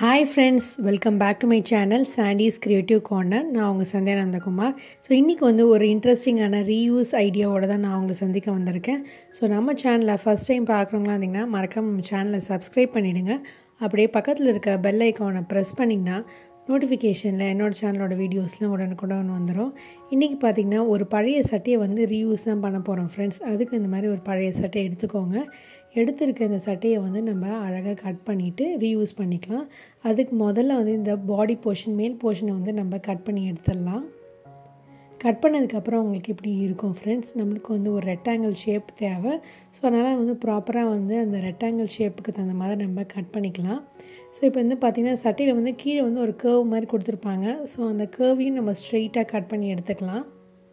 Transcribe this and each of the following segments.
hi friends welcome back to my channel Sandy's creative corner நான் உங்கள் Sandhya Nandakumar so இன்றைக்கி வந்து ஒரு இன்ட்ரெஸ்டிங்கான ரீயூஸ் ஐடியாவோட தான் நான் உங்களை சந்திக்க வந்திருக்கேன் ஸோ நம்ம சேனலை ஃபஸ்ட் டைம் பார்க்குறவங்களா இருந்தீங்கன்னா மறக்காம நம்ம சேனலை சப்ஸ்கிரைப் பண்ணிவிடுங்க அப்படியே பக்கத்தில் இருக்க பெல் ஐக்கானை ப்ரெஸ் பண்ணிங்கன்னா நோட்டிஃபிகேஷனில் என்னோடய சேனலோட வீடியோஸ்லாம் உடனுக்குடன் வந்துடும் இன்றைக்கி பார்த்திங்கன்னா ஒரு பழைய சட்டையை வந்து ரீயூஸ் தான் பண்ண போகிறோம் ஃப்ரெண்ட்ஸ் அதுக்கு இந்த மாதிரி ஒரு பழைய சட்டையை எடுத்துக்கோங்க எடுத்திருக்க இந்த சட்டையை வந்து நம்ம அழகாக கட் பண்ணிவிட்டு ரீயூஸ் பண்ணிக்கலாம் அதுக்கு முதல்ல வந்து இந்த பாடி போர்ஷன் மேல் போர்ஷனை வந்து நம்ம கட் பண்ணி எடுத்துடலாம் கட் பண்ணதுக்கப்புறம் உங்களுக்கு இப்படி இருக்கும் ஃப்ரெண்ட்ஸ் நம்மளுக்கு வந்து ஒரு ரெக்டாங்கிள் ஷேப் தேவை ஸோ அதனால் வந்து ப்ராப்பராக வந்து அந்த ரெக்டாங்கிள் ஷேப்புக்கு தகுந்த மாதிரி நம்ம கட் பண்ணிக்கலாம் ஸோ இப்போ வந்து பார்த்திங்கன்னா சட்டையில் வந்து கீழே வந்து ஒரு கேர்வ் மாதிரி கொடுத்துருப்பாங்க ஸோ அந்த கேர்வையும் நம்ம ஸ்ட்ரெயிட்டாக கட் பண்ணி எடுத்துக்கலாம்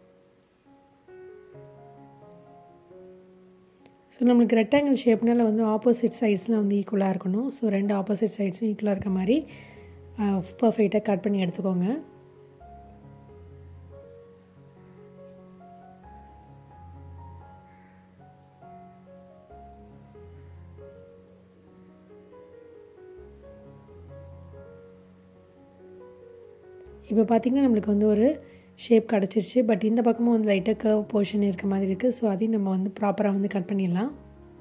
ஸோ நம்மளுக்கு ரெக்டாங்கிள் ஷேப்னால வந்து ஆப்போசிட் சைட்ஸ்லாம் வந்து ஈக்குவலாக இருக்கணும் ஸோ ரெண்டு ஆப்போசிட் சைட்ஸும் ஈக்குவலாக இருக்க மாதிரி பர்ஃபெக்டாக கட் பண்ணி எடுத்துக்கோங்க இப்போ பார்த்திங்கன்னா நம்மளுக்கு வந்து ஒரு ஷேப் கிடச்சிருச்சு பட் இந்த பக்கமும் வந்து லைட்டாக கர்வ் போர்ஷன் இருக்க மாதிரி இருக்குது ஸோ அதையும் நம்ம வந்து ப்ராப்பராக வந்து கட் பண்ணிடலாம்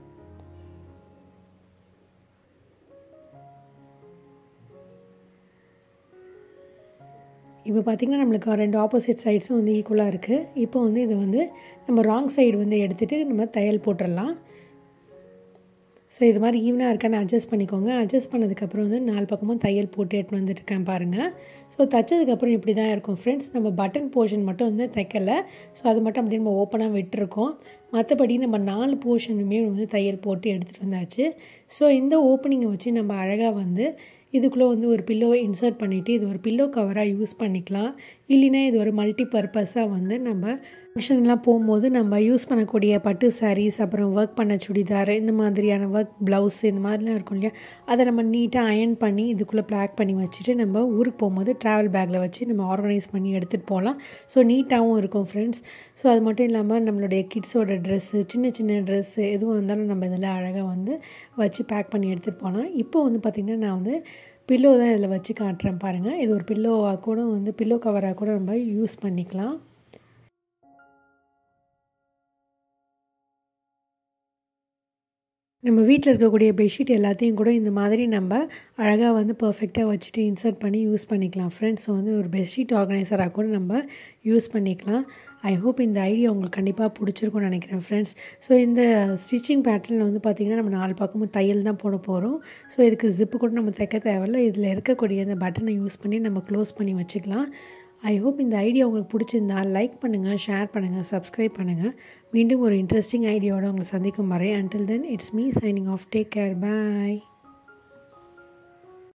இப்போ பார்த்திங்கன்னா நம்மளுக்கு ரெண்டு ஆப்போசிட் சைட்ஸும் வந்து ஈக்குவலாக இருக்குது இப்போ வந்து இதை வந்து நம்ம ராங் சைடு வந்து எடுத்துகிட்டு நம்ம தையல் போட்டுடலாம் ஸோ இது மாதிரி ஈவனாக இருக்கான்னு அட்ஜஸ்ட் பண்ணிக்கோங்க அட்ஜஸ்ட் பண்ணதுக்கப்புறம் வந்து நாலு பக்கமும் தையல் போட்டு எடுத்துன்னு வந்துட்டுருக்கேன் பாருங்கள் ஸோ தைச்சதுக்கப்புறம் இப்படி தான் இருக்கும் ஃப்ரெண்ட்ஸ் நம்ம பட்டன் போர்ஷன் மட்டும் வந்து தைக்கலை ஸோ அது மட்டும் அப்படியே நம்ம ஓப்பனாக விட்டுருக்கோம் மற்றபடி நம்ம நாலு போர்ஷனுமே வந்து தையல் போட்டு எடுத்துகிட்டு வந்தாச்சு ஸோ இந்த ஓப்பனிங்கை வச்சு நம்ம அழகாக வந்து இதுக்குள்ளே வந்து ஒரு பில்லோவை இன்சர்ட் பண்ணிவிட்டு இது ஒரு பில்லோ கவராக யூஸ் பண்ணிக்கலாம் இல்லைன்னா இது ஒரு மல்டி பர்பஸாக வந்து நம்ம ஃபங்க்ஷன்லாம் போகும்போது நம்ம யூஸ் பண்ணக்கூடிய பட்டு சாரீஸ் அப்புறம் ஒர்க் பண்ண சுடிதார் இந்த மாதிரியான ஒர்க் ப்ளவுஸ் இந்த மாதிரிலாம் இருக்கும் இல்லையா அதை நம்ம நீட்டாக அயன் பண்ணி இதுக்குள்ளே பேக் பண்ணி வச்சுட்டு நம்ம ஊருக்கு போகும்போது ட்ராவல் பேக்கில் வச்சு நம்ம ஆர்கனைஸ் பண்ணி எடுத்துகிட்டு போகலாம் ஸோ நீட்டாகவும் இருக்கும் ஃப்ரெண்ட்ஸ் ஸோ அது மட்டும் இல்லாமல் நம்மளுடைய கிட்ஸோட ட்ரெஸ்ஸு சின்ன சின்ன ட்ரெஸ்ஸு எதுவும் இருந்தாலும் நம்ம இதில் அழகாக வந்து வச்சு பேக் பண்ணி எடுத்துகிட்டு போகலாம் இப்போ வந்து பார்த்திங்கன்னா நான் வந்து பில்லோ தான் இதில் வச்சு காட்டுறேன் பாருங்கள் இது ஒரு பில்லோவாக கூட வந்து பில்லோ கவராக கூட நம்ம யூஸ் பண்ணிக்கலாம் நம்ம வீட்டில் இருக்கக்கூடிய பெட்ஷீட் எல்லாத்தையும் கூட இந்த மாதிரி நம்ம அழகாக வந்து பர்ஃபெக்டாக வச்சுட்டு இன்சர்ட் பண்ணி யூஸ் பண்ணிக்கலாம் ஃப்ரெண்ட்ஸ் ஸோ வந்து ஒரு பெட்ஷீட் ஆர்கனைசராக கூட நம்ம யூஸ் பண்ணிக்கலாம் ஐ ஹோப் இந்த ஐடியா உங்களுக்கு கண்டிப்பாக பிடிச்சிருக்கும்னு நினைக்கிறேன் ஃப்ரெண்ட்ஸ் ஸோ இந்த ஸ்டிச்சிங் பேட்டர்னில் வந்து பார்த்திங்கன்னா நம்ம நாலு பக்கமும் தையல் தான் போட போகிறோம் ஸோ இதுக்கு ஜிப்பு கூட நம்ம தைக்க தேவையில்ல இதில் இருக்கக்கூடிய அந்த பட்டனை யூஸ் பண்ணி நம்ம க்ளோஸ் பண்ணி வச்சுக்கலாம் ஐ ஹோப் இந்த ஐடியா உங்களுக்கு பிடிச்சிருந்தா லைக் பண்ணுங்கள் ஷேர் பண்ணுங்கள் சப்ஸ்கிரைப் பண்ணுங்கள் மீண்டும் ஒரு இன்ட்ரெஸ்டிங் ஐடியாவோட உங்களை சந்திக்கும் வரை until then it's me signing off take care bye